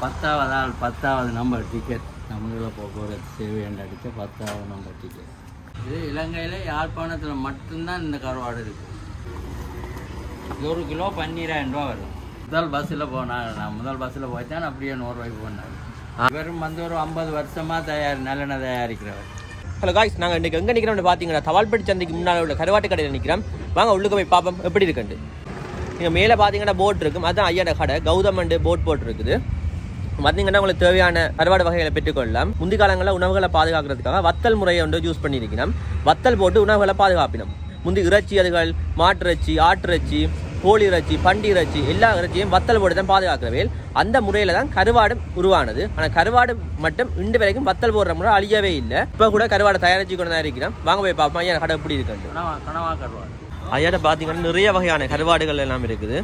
பத்தாவது ஆள் பத்தாவது நம்பர் டிக்கெட் தமிழக போக்குவரத்து சேவை என்று அடித்த பத்தாவது நம்பர் டிக்கெட் இது இலங்கையில் யாழ்ப்பாணத்தில் மட்டும்தான் இந்த கருவாடு இருக்குது ஒரு கிலோ பன்னீராயிரம் ரூபா வரும் முதல் பஸ்ஸில் போனாங்க நான் முதல் பஸ்ஸில் போய்த்தான் அப்படியே நூறுரூவாய்க்கு போனாங்க இவரும் வந்து ஒரு ஐம்பது வருஷமாக தயார் நல்லெண்ணெய் தயாரிக்கிறவர் ஹலோ காய்ஸ் நாங்கள் இன்றைக்கி எங்கே நிற்கிறோம்னு பார்த்தீங்கன்னா தவால்பட்டி சந்தைக்கு முன்னால் உள்ள கருவாட்டு கடையில் நிற்கிறோம் வாங்க உள்ளுக்கு போய் பார்ப்போம் எப்படி இருக்குண்டு நீங்கள் மேலே பார்த்தீங்கன்னா போட் இருக்கும் அதுதான் ஐயாட கடை கௌதம் அண்டு போட் போட் இருக்குது பார்த்தீங்கன்னா உங்களுக்கு தேவையான கருவாடு வகைகளை பெற்றுக்கொள்ளலாம் முந்தி காலங்களில் உணவுகளை பாதுகாக்கிறதுக்காக வத்தல் முறையை வந்து யூஸ் பண்ணியிருக்கணும் வத்தல் போட்டு உணவுகளை பாதுகாப்பினோம் முந்தி இறைச்சி அதுகள் மாட்டிறைச்சி ஆட்டிறைச்சி கோழி இறைச்சி பண்டி இறைச்சி எல்லா இறைச்சியும் வத்தல் போட்டு தான் பாதுகாக்கிறவேல் அந்த முறையில் தான் கருவாடு உருவானது ஆனால் கருவாடு மட்டும் இன்று வரைக்கும் வத்தல் போடுற முறை அழியவே இல்லை இப்போ கூட கருவாடை தயாரிச்சு கொண்டு தான் இருக்கிறோம் வாங்க போய் பார்ப்போம் ஐயா கடை எப்படி இருக்குன்னு கனவா கனவா கருவாடு ஐயாட்ட பார்த்தீங்கன்னா நிறைய வகையான கருவாடுகள் எல்லாம் இருக்குது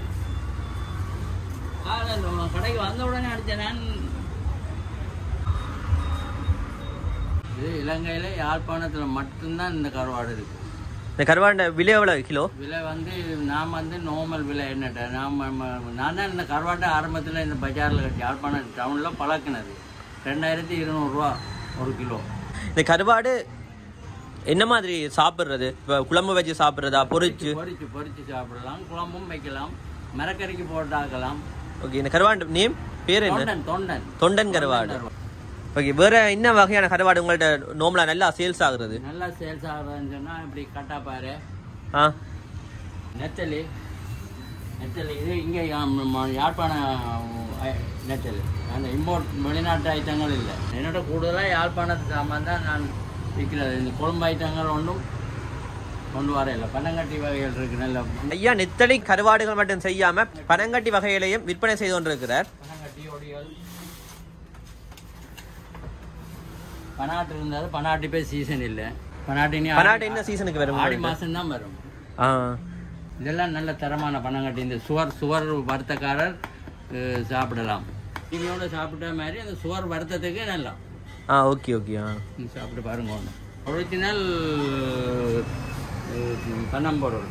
ஆ, நான் கடைக்கு வந்த உடனே அடித்தேன் நான் இது இலங்கையில் யாழ்ப்பாணத்தில் மட்டும்தான் இந்த கருவாடு இருக்குது இந்த கருவாடு விலை எவ்வளோ கிலோ விலை வந்து நான் வந்து நார்மல் விலை என்னட்ட நான் ம- ம- நான் தான் இந்த கருவாட்டை ஆரம்பத்தில் இந்த பஜாரில் கட்டி யாழ்ப்பாணம் டவுனில் பழக்கினது ரெண்டாயிரத்தி இருநூறுவா ஒரு கிலோ இந்த கருவாடு என்ன மாதிரி சாப்பிட்றது இப்போ குழம்பு வச்சு சாப்பிட்றதா பொரிச்சு பொரிச்சு பொரிச்சு சாப்பிடலாம் குழம்பும் வைக்கலாம் மரக்கறிக்கு போட்டாக்கலாம் ஓகே இந்த கருவாடு நேம் பேர் என்ன தொண்டன் தொண்டன் தொண்டன் கருவாடு ஓகே வேற என்ன வகையான கருவாடு உங்கள்ட்ட நோம்பலா நல்லா சேல்ஸ் ஆகுறது நல்லா சேல்ஸ் ஆகுதுன்னு சொன்னால் இப்படி கட்டாப்பாரு ஆ நெத்தலி நெத்தலி இது இங்கே யாழ்ப்பாண அஹ், நெத்தலி அந்த இம்போர்ட் வெளிநாட்டு ஐட்டங்கள் இல்லை என்னோட கூடுதலாக யாழ்ப்பாணத்து சாமான் தான் நான் விற்கிறது இந்த குழம்பு ஐட்டங்கள் ஒன்றும் கொண்டு வர இல்லை பனங்கட்டி வகைகள் இருக்கு நல்ல ஐயா நெத்தலி கருவாடுகள் மட்டும் செய்யாம பனங்கட்டி வகையிலையும் விற்பனை செய்து கொண்டிருக்கிறார் பனங்கட்டி ஒடிகள் பனாட்டு இருந்தால் பனாட்டு போய் சீசன் இல்லை பனாட்டினி பனாட்டு என்ன சீசனுக்கு வரும் ஆடி மாதம் தான் வரும் ஆ இதெல்லாம் நல்ல தரமான பனங்கட்டி இந்த சுவர் சுவர் வறுத்தக்காரர் அஹ், சாப்பிடலாம் இதோட சாப்பிட்ட மாதிரி அந்த சுவர் வறுத்ததுக்கு நல்லா ஆ ஓகே ஓகே ஆ நீ சாப்பிட்டு பாருங்க ஒன்று ஒரிஜினல் பனம்பொருள்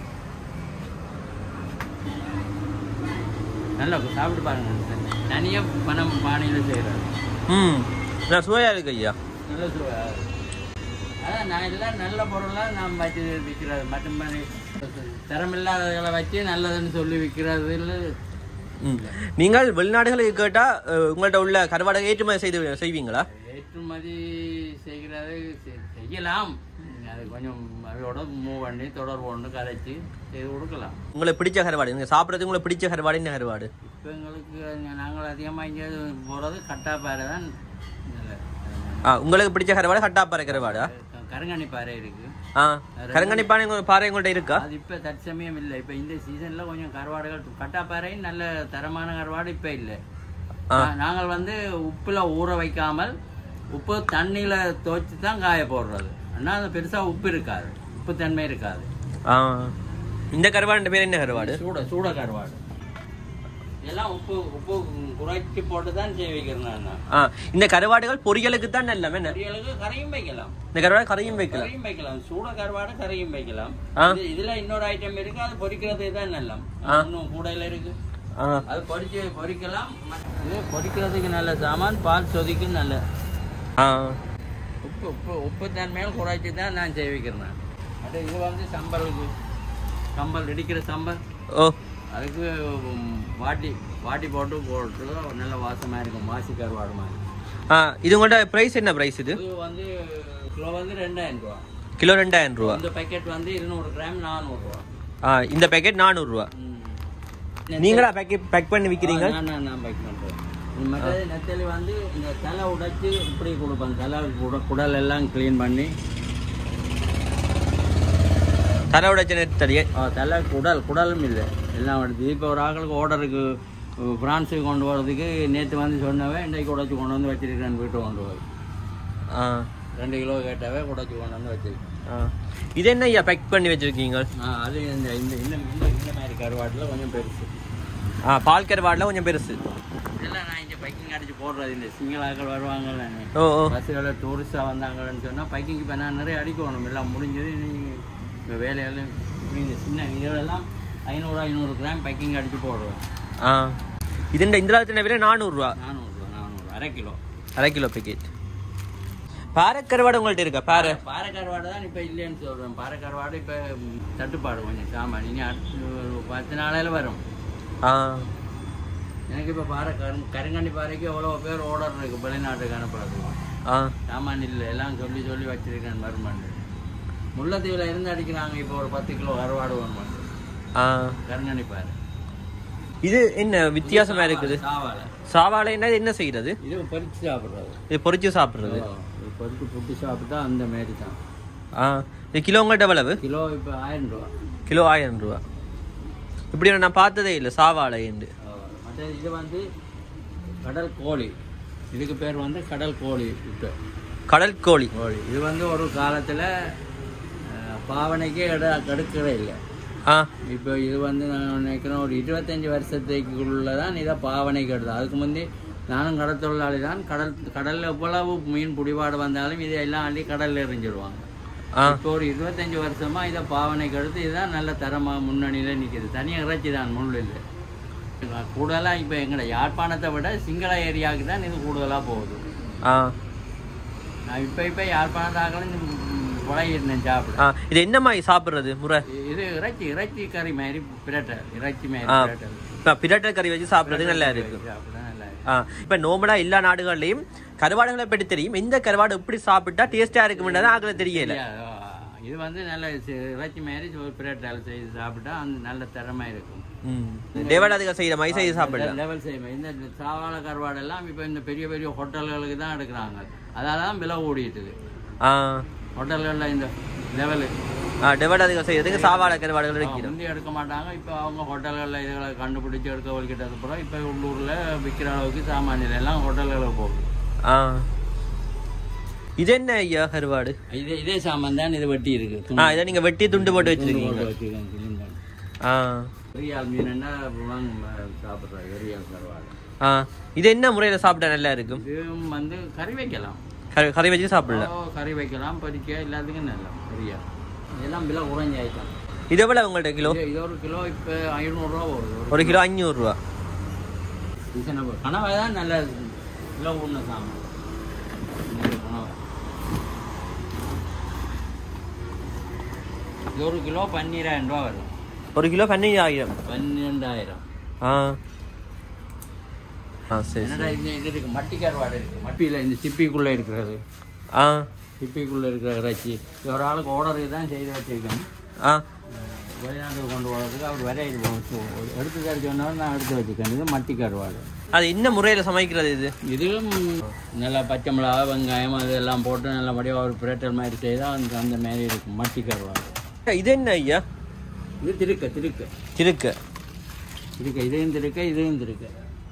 நல்லா இருக்கும், சாப்பிட்டு பாருங்க தனியாக பனம் பானையில் செய்கிறாரு ம் நான் சுவையா இருக்கு ஐயா நல்ல சுவை அதான் நான் எல்லாம் நல்ல பொருளாக நான் வச்சு விற்கிறது மட்டும் தரமில்லாததை வச்சு நல்லதுன்னு சொல்லி விற்கிறது இல்லை ம் நீங்கள் வெளிநாடுகளுக்கு கேட்டா அஹ், உங்கள்ட்ட உள்ள கருவாடை ஏற்றுமதி செய்து செய்வீங்களா ஏற்றுமதி செய்கிறது செ- செய்யலாம் அது கொஞ்சம் அதோட மூவ் பண்ணி தொடர்பு கொண்டு கதைச்சு செய்து கொடுக்கலாம் உங்களுக்கு பிடிச்ச கருவாடு நீங்கள் சாப்பிட்றது உங்களுக்கு பிடிச்ச கருவாடு என்ன கருவாடு இப்போ எங்களுக்கு நாங்கள் அதிகமாக இங்கே போகிறது கட்டாப்பாறை தான் நல்ல ஆ உங்களுக்கு பிடிச்ச கருவாடு கட்டாப்பாறை கருவாடா கருங்கணி பாறை இருக்குது ஆ கருங்கணிப்பானை உங்க பாறை உங்கள்ட்ட இருக்கா அது இப்போ தற்சமயம் இல்லை இப்போ இந்த சீசனில் கொஞ்சம் கருவாடுகள் கட்டாப்பாறையும் நல்ல தரமான கருவாடு இப்போ இல்லை நா- நாங்கள் வந்து உப்பில் ஊற வைக்காமல் உப்பு தண்ணியில் துவைச்சி தான் காய போடுறது ஆனால் அது பெருசாக உப்பு இருக்காது உப்பு தன்மை இருக்காது ஆ இந்த கருவாடு பேர் என்ன கருவாடு சூட சூட கருவாடு இதெல்லாம் உப்பு உப்பு குறைச்சி போட்டு தான் செய்ய வைக்கிறேன் நான் ஆ இந்த கருவாடுகள் பொரியலுக்கு தான் நல்ல என்ன பொரியலுக்கு கரையும் வைக்கலாம் இந்த கருவாடு கரையும் வைக்கலாம் கரையும் வைக்கலாம் சூட கருவாடு கரையும் வைக்கலாம் ஆ. இது- இதுல இன்னொரு ஐட்டம் இருக்கு அது பொரிக்கிறதுக்கு தான் நல்லம் இன்னும் கூடையில இருக்கு ஆ அது பொரிச்சு பொரிக்கலாம் இது பொரிக்கிறதுக்கு நல்ல சாமான் பால் சொதிக்கு நல்ல ஆ உப்பு உப்பு உப்பு தன்மையில் குறைச்சி தான் நான் செய்ய வைக்கிறேன் நான். அது இது வந்து சம்பலுக்கு சம்பல் இடிக்கிற சம்பல் ஓ அதுக்கு ம், வாட்டி வாட்டி போட்டு போட்டு நல்ல வாசமாக இருக்கும் மாசி கருவாடு மாதிரி ஆ இது உங்கள்ட்ட ப்ரைஸ் என்ன ப்ரைஸ் இது இது வந்து கிலோ வந்து ரெண்டாயிரம் ரூபா கிலோ ரெண்டாயிரம் ரூபா இந்த பேக்கெட் வந்து இருநூறு கிராம் நானூறுரூவா ஆ இந்த பேக்கெட் நானூறுரூவா நீங்களா பேக்கெட் பேக் பண்ணி விற்கிறீங்க நான் நான் நான் பேக் பண்ணுறேன் மற்றது நெத்தலி வந்து இந்த தலை உடைச்சி இப்படி கொடுப்பேன் தலை குட- குடல் எல்லாம் க்ளீன் பண்ணி தரோட தடியே ஆ, தலை குடல் குடலும் இல்லை எல்லாம் எடுத்து இப்போ ஒரு ஆக்களுக்கு ஆர்டருக்கு ஃப்ரான்ஸுக்கு கொண்டு போகிறதுக்கு நேற்று வந்து சொன்னவே இன்றைக்கு உடைச்சி கொண்டு வந்து வச்சிருக்கேன் வீட்டை கொண்டு போய் ஆ ரெண்டு கிலோ கேட்டவே உடைச்சி கொண்டு வந்து வச்சிருக்கேன் ஆ இது என்ன ஐயா பேக் பண்ணி வச்சிருக்கீங்க ஆ அது இந்த இந்த இந்த இந்த இந்த மாதிரி கருவாட்டில் கொஞ்சம் பெருசு ஆ பால் கருவாடுல கொஞ்சம் பெருசு இதெல்லாம் நான் இங்கே பைக்கிங் அடிச்சு போடுறது இந்த சிங்களாக்கள் வருவாங்கல்ல ஓ ஓ பஸ்ஸுகளில் டூரிஸ்டாக வந்தாங்கன்னு சொன்னால் பைக்கிங் இப்போ நான் நிறைய அடிக்கணும் எல்லாம் முடிஞ்சது இப்போ வேலையெல்லாம் இந்த சின்ன இதெல்லாம் ஐநூறு ஐநூறு கிராம் பைக்கிங் அடிச்சு போடுவேன் ஆ ഇതിന്റെ ഇന്ദിരാജത്തിന്റെ വില നാനൂറ് രൂപ நானூறுரூவா அரை கிலோ அரை கிலோ பேக்கெட் பாறை கருவாடு உங்கள்ட்ட இருக்கா பாறை பாறை கருவாடு தான் இப்போ இல்லைன்னு சொல்கிறேன் பாறை கருவாடு இப்போ தட்டுப்பாடு கொஞ்சம் சாமான் இனி அடுத்து ஒரு பத்து நாளையில் வரும் ஆ எனக்கு இப்போ பாறை கரு கருங்கண்ணி பாறைக்கு எவ்வளோ பேர் ஓர்டர் இருக்கு வெளிநாட்டுக்கு அனுப்புறது ஆ சாமான் இல்லை எல்லாம் சொல்லி சொல்லி வச்சிருக்கேன் வருமானு முல்லைத்தீவில் இருந்து அடிக்கிறாங்க இப்போ ஒரு பத்து கிலோ கருவாடு வருமானு ஆ கருங்கண்ணி பாறை இது என்ன வித்தியாசமா இருக்குது சாவாலை சாவாழைன்னா இது என்ன செய்யறது இது பறித்து சாப்பிட்றது இது பொரிச்சு சாப்பிடுறது இது பறித்து புட்டு சாப்பிட்டா அந்த மாரி தான் ஆ இது கிலோ உங்கள்ட்ட எவ்வளவு கிலோ இப்போ ஆயிரம் ரூபா கிலோ ஆயிரம் ரூபா இப்படி நான் பார்த்ததே இல்லை சாவாழைண்டு மற்ற இது வந்து கடல் கோழி இதுக்கு பேர் வந்து கடல் கோழி விட்டு கடல் கோழி கோழி இது வந்து ஒரு காலத்தில் பாவனைக்கே இட கடுக்கவே இல்லை ஆ இப்போ இது வந்து நான் நினைக்கிறேன் ஒரு இருபத்தஞ்சி வருஷத்துக்குள்ள தான் இதை பாவனைக்கு எடுத்தோம் அதுக்கு முந்தி நானும் கடல் தொழிலாளி தான் கடல் கடலில் எவ்வளவு மீன் பிடிபாடு வந்தாலும் இதை எல்லாம் அள்ளி கடலில் எறிஞ்சிடுவாங்க ஆ இப்போ ஒரு இருபத்தஞ்சி வருஷமா இதை பாவனைக்கு எடுத்து இதுதான் நல்ல தரமாக முன்னணியில் நிற்கிது தனியாக இறைச்சி தான் முள்ளில் கூடுதலாக இப்போ எங்களை யாழ்ப்பாணத்தை விட சிங்கள ஏரியாவுக்கு தான் இது கூடுதலாக போகுது ஆ நான் இப்போ இப்போ யாழ்ப்பாணத்தாக்களும் பழகிருந்தேன் சாப்பிட ஆ இது என்ன மாதிரி சாப்பிடுறது முறை இது இறைச்சி இறைச்சி கறி மாதிரி பிரட்டல் இறைச்சி மாதிரி ஆ பிரட்டல் இப்போ பிரட்டல் கறி வச்சு சாப்பிடுறது நல்லா இருக்கு சாப்பிட நல்லா இருக்கு. ஆ இப்போ நோமலா எல்லா நாடுகள்லையும் கருவாடுகளை பற்றி தெரியும் இந்த கருவாடு எப்படி சாப்பிட்டா டேஸ்டா இருக்கும்ன்றதான் ஆகல தெரியல தெரியாது. இது வந்து நல்ல சி- இறைச்சி மாதிரி ஒரு பிரட்டல் செய்து சாப்பிட்டா அந்த நல்ல திறமை இருக்கும் ம் தேவடாதிகள் செய்யற மாதிரி செய்து சாப்பிடலாம் லெவல் செய்வேன் இந்த சாவாழ கருவாடு எல்லாம் இப்போ இந்த பெரிய பெரிய ஹோட்டல்களுக்கு தான் எடுக்கிறாங்க அதால தான் விலை ஓடிட்டுது ஆ ஹோட்டல்களில் இந்த லெவலு ஆ டெவடாதிகள் செய்யறதுக்கு சாவாழ கருவாடுகள் வைக்கிறோம் முந்தி எடுக்க மாட்டாங்க இப்போ அவங்க ஹோட்டல்களில் இதுகளை கண்டுபிடிச்சி எடுக்க வலிக்கிட்டது அப்புறம் இப்போ உள்ளூரில் விற்கிற அளவுக்கு சாமானியில் எல்லாம் ஹோட்டல்களுக்கு போகுது ஆ இது என்ன ஐயா கருவாடு இதே இதே சாமான் தான் இது வெட்டி இருக்கு ஆ இதை நீங்க வெட்டி துண்டு போட்டு வச்சிருக்கீங்க போட்டு வச்சிருக்கேன் clean பண்ணி. ஆ பெரியாள் மீன்னா வாங்க சாப்பிட்றாங்க பெரியாள் கருவாடு ஆ இது என்ன முறையில சாப்பிட்டா நல்லா இருக்கும் இதுவும் வந்து கறி வைக்கலாம் கறி கறி வச்சு சாப்பிடலாம் ஓ, கறி வைக்கலாம் பறிக்க எல்லாத்துக்கும் நல்லா பெரியாள் இதெல்லாம் விலை குறைஞ்ச ஐட்டம் இது எவ்வளவு உங்கள்ட்ட கிலோ இது இது ஒரு கிலோ இப்போ ஐநூறுரூவா வருது ஒரு கிலோ அஞ்சூறு ரூபா ரீசனபிள் கனவை தான் நல்ல கிலோ ஒன்று சாமான் இந்த கனவை இது ஒரு கிலோ பன்னிரெண்டாயிரம் ரூபா வரும் ஒரு கிலோ பன்னீராயிரம் பன்னிரெண்டாயிரம் ஆ ஆ சரி என்னடா இது இது இருக்கு மட்டி கருவாடு இருக்கு மட்டியில் இந்த சிப்பிக்குள்ளே இருக்கிறது ஆ சிப்பிக்குள்ளே இருக்கிற இறைச்சி இது ஒரு ஆளுக்கு ஆர்டருக்கு தான் செய்து வச்சிருக்கேன் ஆ வெளிநாட்டுக்கு கொண்டு போகிறதுக்கு அவர் வர இது எடுத்து தர சொன்னாலும் நான் எடுத்து வச்சுக்கேன் இது மட்டி கருவாடு அது என்ன முறையில சமைக்கிறது இது இதுவும் நல்லா பச்சை மிளகா வெங்காயம் அதெல்லாம் போட்டு நல்லபடியாக ஒரு பிரட்டல் மாதிரி செய்தால் அந்த அந்த மாதிரி இருக்கும் மட்டி கருவாடு இது என்ன ஐயா இது திருக்க திருக்க திருக்க திருக்க இதையும் திருக்க இதையும் திருக்க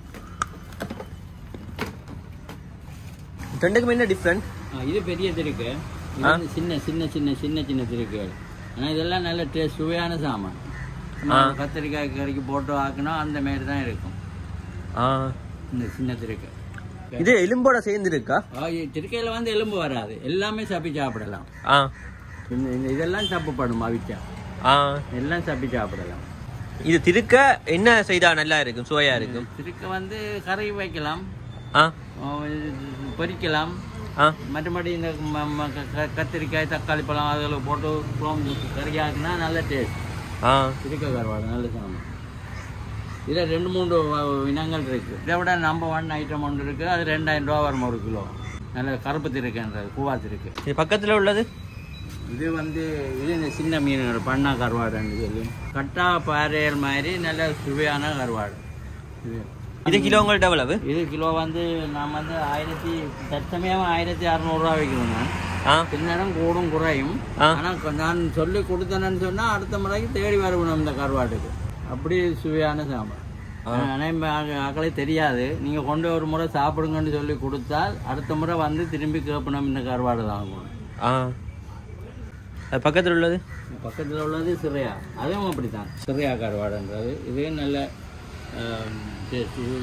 ரெண்டுக்கும் என்ன டிஃப்ரெண்ட் ஆ, இது பெரிய திருக்க இது வந்து சின்ன சின்ன சின்ன சின்ன சின்ன திருக்குகள் ஆனால் இதெல்லாம் நல்ல டேஸ்ட் சுவையான சாமான் சும்மா கத்திரிக்காய் கறிக்கு போட்டு ஆக்குனா அந்த மாதிரி தான் இருக்கும் ஆ இந்த சின்ன திருக்க இது எலும்போட சேர்ந்து இருக்கா திருக்கையில் வந்து எலும்பு வராது எல்லாமே சப்பி சாப்பிடலாம் ஆ இந்த இந்த இதெல்லாம் சப்புப்படும் அவிச்சா ஆ எல்லாம் சப்பி சாப்பிடலாம் இது திருக்க என்ன செய்தா நல்லா இருக்கும் சுவையா இருக்கும் திருக்க வந்து கறி வைக்கலாம் ஆ ஆ, பொரிக்கலாம் ஆ மற்றபடி இந்த ம- ம- க- க- கத்திரிக்காய் தக்காளி பழம் அதில் போட்டு குழம்பு கறியாக்குனா நல்ல டேஸ்ட் ஆ திருக்க கருவாடு நல்ல சாமான் இதில் ரெண்டு மூணு வ- இனங்கள் இருக்குது இதை விட நம்பர் ஒன் ஐட்டம் ஒன்று இருக்குது அது ரெண்டாயிரம் ரூபா வரும் ஒரு கிலோ நல்ல கருப்பு திருக்குன்றது கூவா திருக்கு இது பக்கத்துல உள்ளது இது வந்து இது இந்த சின்ன மீன் பண்ணா கருவாடுன்னு சொல்லி கட்டா பாறையல் மாதிரி நல்ல சுவையான கருவாடு இது இது கிலோ உங்கள்ட்ட எவ்வளவு இது கிலோ வந்து நான் வந்து ஆயிரத்தி தற்சமயம் ஆயிரத்தி அறநூறுவா வைக்கிறேன் நான் ஆ பின்னரும் கூடும் குறையும் ஆ. ஆனால் நான் சொல்லி கொடுத்தேன்னு சொன்னால் அடுத்த முறைக்கு தேடி வருவணும் இந்த கருவாட்டுக்கு அப்படி சுவையான சாம்பார் ஆனால் அக்களே தெரியாது நீங்கள் கொண்டு ஒரு முறை சாப்பிடுங்கன்னு சொல்லி கொடுத்தால் அடுத்த முறை வந்து திரும்பி கேட்பணும் இந்த கருவாடு தான் ஆ அது பக்கத்துல உள்ளது பக்கத்தில் உள்ளது சிறையா அதுவும் அப்படித்தான் சிறையா கருவாடுன்றது இது நல்ல ஆம், taste. இது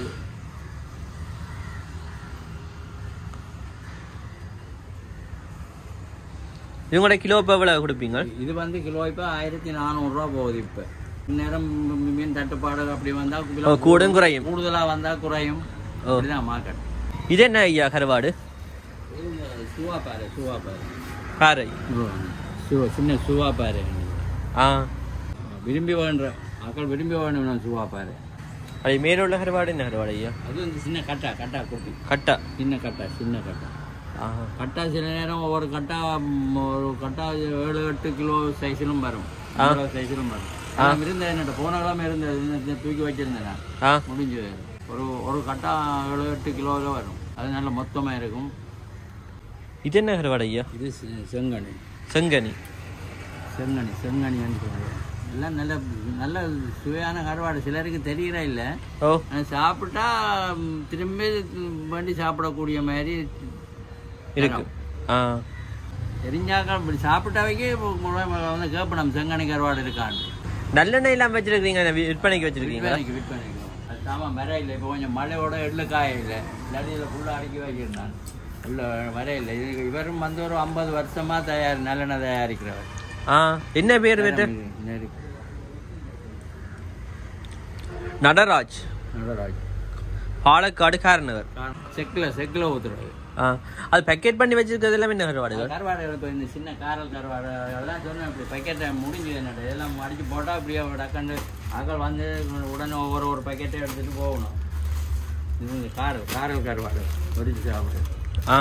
இவங்களோட கிலோ இப்போ எவ்வளவு கொடுப்பீங்க இது வந்து கிலோ இப்போ ஆயிரத்தி நானூறுரூவா போகுது இப்போ இந்நேரம் மீன் தட்டுப்பாடு அப்படி வந்தால் ஓ, கூடும் குறையும் கூடுதலாக வந்தால் குறையும் ஓ. அப்படிதான் மார்க்கெட் இது என்ன ஐயா கருவாடு சுவா பாரு சுவா பாரு பாறை சுவா சின்ன சுவா பாரு ஆ விரும்பி வேண்ட மக்கள் விரும்பி வேணும் சுவா பாரு அது மேல உள்ள கருவாடு என்ன கருவாடு ஐயா அது வந்து சின்ன கட்டா கட்டா குட்டி கட்டா சின்ன கட்டா சின்ன கட்டா ஆ கட்டா சில நேரம் ஒவ்வொரு கட்டா ம், ஒரு கட்டா ஏழு எட்டு கிலோ சைஸிலும் வரும் ஆ. கிலோ சைஸிலும் வரும் நான் இருந்தேன் என்னோட போன கிழமை இருந்தது இந்த தூக்கி வச்சிருந்தேன் ஆ முடிஞ்சு ஒரு ஒரு கட்டா ஏழு எட்டு கிலோவில் வரும் அது நல்ல மொத்தமாக இருக்கும் இது என்ன கருவாடு ஐயா இது செ- செங்கனி செங்கனி செங்கனி செங்கனின்னு சொல்லுவாங்க எல்லாம் நல்ல நல்ல சுவையான கருவாடு சிலருக்கு தெரியற இல்லை ஓ ஆனால் சாப்பிட்டா ம், திரும்பி வேண்டி சாப்பிடக்கூடிய மாதிரி இருக்கு ஆ தெரிஞ்சாக்க இப்படி சாப்பிட்டாவைக்கு வந்து கேட்பணும் செங்கனி கருவாடு இருக்கான்னு நல்லெண்ணெய் இல்லாம வச்சிருக்கீங்க விற்பனைக்கு வச்சிருக்கீங்க விற்பனைக்கு விற்பனைக்கு அது சாமான் வர இல்லை இப்போ கொஞ்சம் மழையோட எள்ளு காய இல்லை இல்லாட்டி இதில் ஃபுல்லாக அடுக்கி வச்சிருந்தான் உள்ள வர இல்லை இது இவரும் வந்து ஒரு ஐம்பது வருஷமா தயார் நல்லெண்ணெய் தயாரிக்கிறவர் ஆ என்ன பேர் வீட்டு நெறி நடராஜ் நடராஜ் பாலக்காடு காரணவர் செக்கில் செக்கில் ஊற்றுறது ஆ அது பேக்கெட் பண்ணி வச்சிருக்கிறது எல்லாம் என்ன கருவாடுகள் கருவாடு இப்போ இந்த சின்ன காரல் கருவாடு எல்லாம் சொன்னேன் இப்படி பக்கெட்டை முடிஞ்சு என்னோட எல்லாம் அடிச்சு போட்டால் அப்படியே டக்கண்டு ஆக்கள் வந்து உடனே ஒவ்வொரு ஒரு பக்கெட்டை எடுத்துகிட்டு போகணும் இது இந்த காரல் காரல் கருவாடு ஒடிச்சு சாப்பிடு ஆ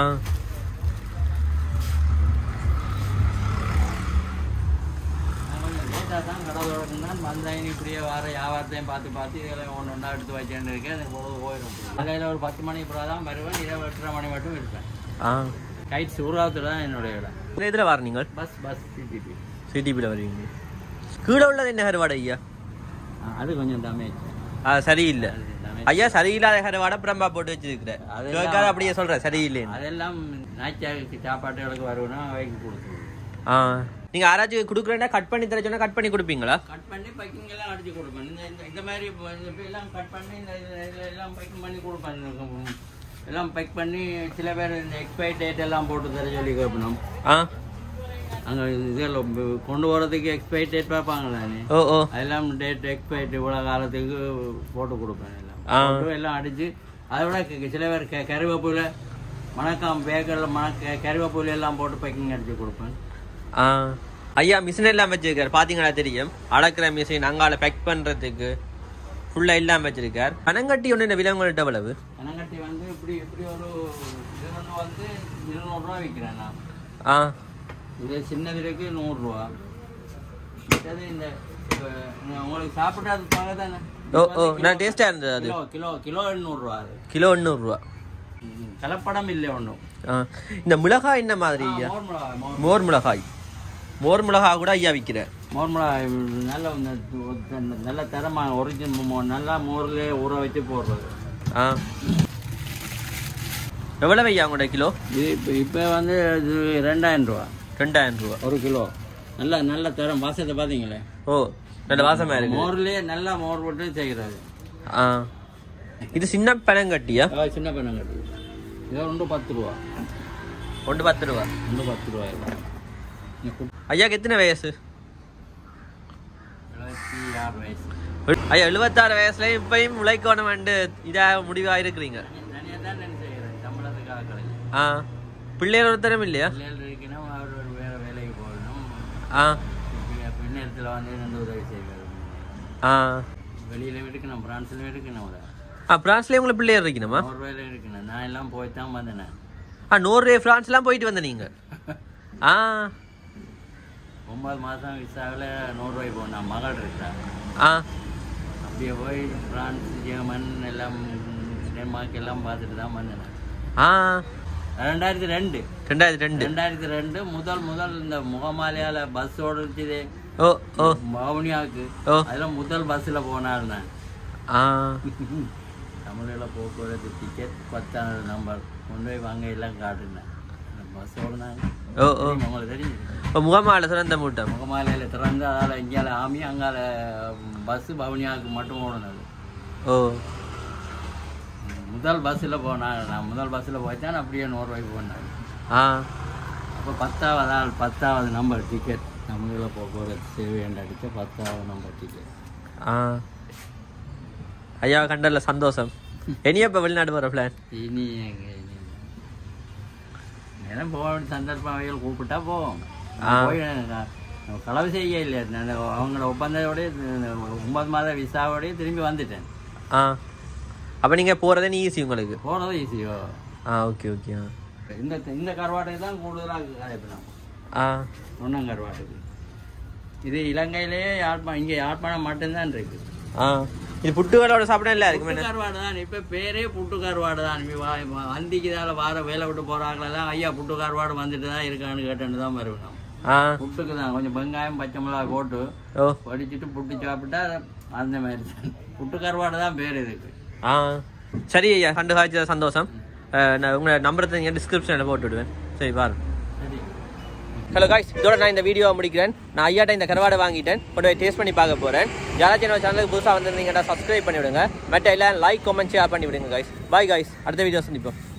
நான் கொஞ்சம் லேட்டாக தான் கடை திறக்குனான் வந்தேன் இப்படியே வர வியாபாரத்தையும் பார்த்து பார்த்து இதெல்லாம் ஒன்று ஒன்றா எடுத்து வச்சுட்டு இருக்கேன் எனக்கு பொழுது போயிடும் காலையில் ஒரு பத்து மணி அப்புறம் தான் வருவேன் இரவு எட்டரை மணி மட்டும் இருப்பேன் ஆ கைட் சூறாவத்தில் தான் என்னுடைய இடம் இந்த இதில் வர நீங்கள் பஸ் பஸ் சிடிபி சிடிபியில் வருவீங்க கீழே உள்ளது என்ன கருவாடு ஐயா அது கொஞ்சம் டேமேஜ் ஆ சரியில்லை அது damage. ஐயா சரியில்லாத கருவாடை பிரம்பா போட்டு வச்சிருக்கிறேன் அதெல்லாம் கேட்காத அப்படியே சொல்கிறேன் சரியில்லைன்னு அதெல்லாம் நாய்ச்சாக்கு சாப்பாட்டுகளுக்கு வருவேன்னா அவைக்கு கொடுத்துருவோம் ஆ நீங்கள் யாராச்சும் கொடுக்குறேன்னா கட் பண்ணி தர சொன்னா கட் பண்ணி கொடுப்பீங்களா கட் பண்ணி பைக்கிங் எல்லாம் அடிச்சு கொடுப்பேன் இந்த இந்த- இந்த மாதிரி இப்போ இந்த இப்ப எல்லாம் கட் பண்ணி இந்த இதுல- இதுல எல்லாம் பைக்கிங் பண்ணி கொடுப்பேன் இந்த- எல்லாம் பேக் பண்ணி சில பேர் இந்த எக்ஸ்பைரி டேட் எல்லாம் போட்டு தர சொல்லி கேட்பணும் ஆ அங்கே இதெல்லாம் ப- கொண்டு போகிறதுக்கு எக்ஸ்பைரி டேட் பார்ப்பாங்களானே ஓ ஓ அதெல்லாம் டேட் எக்ஸ்பைரி இவ்வளோ காலத்துக்கு போட்டு கொடுப்பேன் எல்லாம் ஆ. போட்டு எல்லாம் அடிச்சு அதை விட க- சில பேர் க கருவேப்பிலை மணக்காம் பேக்கரில் மணக்க கருவேப்பிலை எல்லாம் போட்டு பேக்கிங் அடிச்சு கொடுப்பேன் ஆ ஐயா மிஷின் எல்லாம் வச்சிருக்காரு பாத்தீங்களா தெரியும் அளக்கிற மிஷின் அங்கால பேக் பண்றதுக்கு ஃபுல்லா எல்லாம் வச்சிருக்கார் பனங்கட்டி ஒன்று இந்த விலை உங்கள்கிட்ட எவ்வளவு பனங்கட்டி வந்து இப்படி இப்படி ஒரு இது ஒன்று வந்து இருநூறுவா விற்கிறேன் நான் ஆ இது சின்னது இருக்கு நூறுரூவா மற்றது இந்த இப்ப நீங்க உங்களுக்கு சாப்பிட்டாது பாங்க தானே ஓ ஓ நான் டேஸ்டா இருந்தது அது கிலோ கிலோ கிலோ எண்ணூறுரூவா அது கிலோ எண்ணூறுரூவா ம், கலப்படம் இல்லை ஒன்றும் ஆ இந்த மிளகாய் என்ன மாதிரி ஐயா மோர் மிளகாய் மோர் மோர் மிளகாய் மோர் மிளகாய் கூட ஐயா விற்கிறேன் மோர் மிளகாய் நல்ல இந்த- நல்ல தரமாக ஒரிஜினல் நல்லா மோர்லேயே ஊற வச்சு போடுறது ஆ எவ்வளவு ஐயா உங்களோட கிலோ இது இப்போ இப்போ வந்து இது ரெண்டாயிரம் ரூபா ரெண்டாயிரம் ரூபா ஒரு கிலோ நல்ல நல்ல தரம் வாசத்தை பார்த்தீங்களே ஓ நல்ல வாசமா இருக்கு மோர்லேயே நல்லா மோர் போட்டு செய்கிறது ஆ இது சின்ன பனங்கட்டியா ஆ, சின்ன பெண்ணங்கட்டி இது ரெண்டு பத்து ரூபா ஒன்று பத்து ரூபா ரெண்டு பத்து ரூபாய் ஐயாக்கு எத்தனை வயசு எழுபத்தி ஆறு வயசு ஐயா எழுபத்தாறு வயசுல இப்பயும் உழைக்கணும் வேண்டு இதா முடிவா இருக்கிறீங்க தனியாக தான் நான் செய்கிறேன் சம்பளத்துக்காக கிடையாது ஆ பிள்ளைகள் ஒருத்தரும் இல்லையா பிள்ளைகள் இருக்கணும் அவர் ஒரு வேறு வேலைக்கு போகணும் ஆ பின்னேரத்தில் வந்து ரெண்டு உதவி செய்வார் ஆ வெளியில இருக்கணும் பிரான்ஸ்ல இருக்கணும் அவரை ஆ பிரான்ஸ்லேயே உங்களுக்கு பிள்ளைகள் இருக்கணுமா நோர்வேல இருக்கணும் நான் எல்லாம் போய் தான் வந்தேன் ஆ நோர்வே பிரான்ஸ்லாம் போயிட்டு வந்த நீங்க ஆ ஒன்பது மாதம் விசாவில் நூறுரூவாய் போனேன் மகள் இருக்கா ஆ அப்படியே போய் பிரான்ஸ் ஜெர்மன் எல்லாம் டென்மார்க் எல்லாம் பார்த்துட்டு தான் வந்தேன் ஆ ரெண்டாயிரத்தி ரெண்டு ரெண்டாயிரத்தி ரெண்டு ரெண்டாயிரத்தி ரெண்டு முதல் முதல் இந்த முகமாலையால பஸ் ஓடுச்சு ஓ ஓ வவுனியாவுக்கு ஓ அதில் முதல் பஸ்ஸில் போனாள் நான் ஆ தமிழில் போக்குவரத்து டிக்கெட் பத்தாம் நம்பர் கொண்டு போய் வாங்க எல்லாம் காட்டுனேன் பஸ் ஓடுனாங்க ஓ ஓ உங்களுக்கு தெரிஞ்சு இப்போ முகமால சிறந்த மூட்டம் முகமாலையில் திறந்து அதால் இங்கால ஆமி அங்கால பஸ்ஸு பவுனியாவுக்கு மட்டும் ஓடுனது ஓ முதல் பஸ்ஸில் போனாங்க நான் முதல் பஸ்ஸில் போய்த்தான் அப்படியே நூறுரூவாய்க்கு போனேன் ஆ அப்போ பத்தாவது ஆள் பத்தாவது நம்பர் டிக்கெட் தமிழில் போக்குவரத்து சேவை அடித்த பத்தாவது நம்பர் டிக்கெட் ஆ ஐயா கண்டல சந்தோஷம் இனியா இப்போ வெளிநாடு போகிற பிளான் இனி எங்க இனி நேரம் போக வேண்டிய சந்தர்ப்பம் அவைகள் கூப்பிட்டா போவோம் ஆ. போய் நான் களவு செய்ய இல்லை நான் அவங்களோட ஒப்பந்தத்தோடய ஒன்பது மாத விசாவோடய திரும்பி வந்துட்டேன் ஆ அப்போ நீங்கள் போகிறதே நீ ஈஸி உங்களுக்கு போனதும் ஈஸியோ ஆ ஓகே ஓகே ஆ இந்த இந்த கருவாட்டுக்கு தான் கூடுதலாக கலைப்பினோம் ஆ ஒன்றாம் கருவாட்டுக்கு இது இலங்கையிலேயே யாழ்ப்பாணம் இங்கே யாழ்ப்பாணம் மட்டும்தான் இருக்கு ஆ இது புட்டுகளோட சாப்பிட இல்லை அதுக்கு புட்டு கருவாடு தான் இப்போ பேரே புட்டு கருவாடு தான் இப்ப வா- வா- வந்திக்கு இதால் வார வேலை விட்டு போகிறாங்களெல்லாம் ஐயா புட்டு கருவாடு வந்துட்டு தான் இருக்கான்னு கேட்டுன்னு தான் வருவேன் ஆ புட்டுக்கு தான் கொஞ்சம் வெங்காயம் பச்சை மிளகாய் போட்டு ஓ வடிச்சிட்டு புட்டு சாப்பிட்டா அந்த மாதிரி தான் புட்டு கருவாடு தான் பேர் இதுக்கு ஆ சரி ஐயா கண்டு காய்ச்ச சந்தோஷம் அஹ், நான் உங்களை நம்பரை நீங்கள் டிஸ்கிரிப்ஷனில் போட்டு விடுவேன் சரி பாரு சரி ஹலோ காய்ஸ் இதோட நான் இந்த வீடியோவை முடிக்கிறேன் நான் ஐயாட்ட இந்த கருவாடை வாங்கிட்டேன் கொண்டு போய் டேஸ்ட் பண்ணி பார்க்க போகிறேன் யாராச்சும் என்னோட சேனலுக்கு புதுசாக வந்திருந்தீங்கன்னா சப்ஸ்கிரைப் பண்ணி விடுங்க மற்ற எல்லாம் லைக் கமெண்ட் ஷேர் பண்ணி விடுங்க காய்ஸ் பாய் காய்ஸ் அடுத்த வீடியோ சந்திப்போம்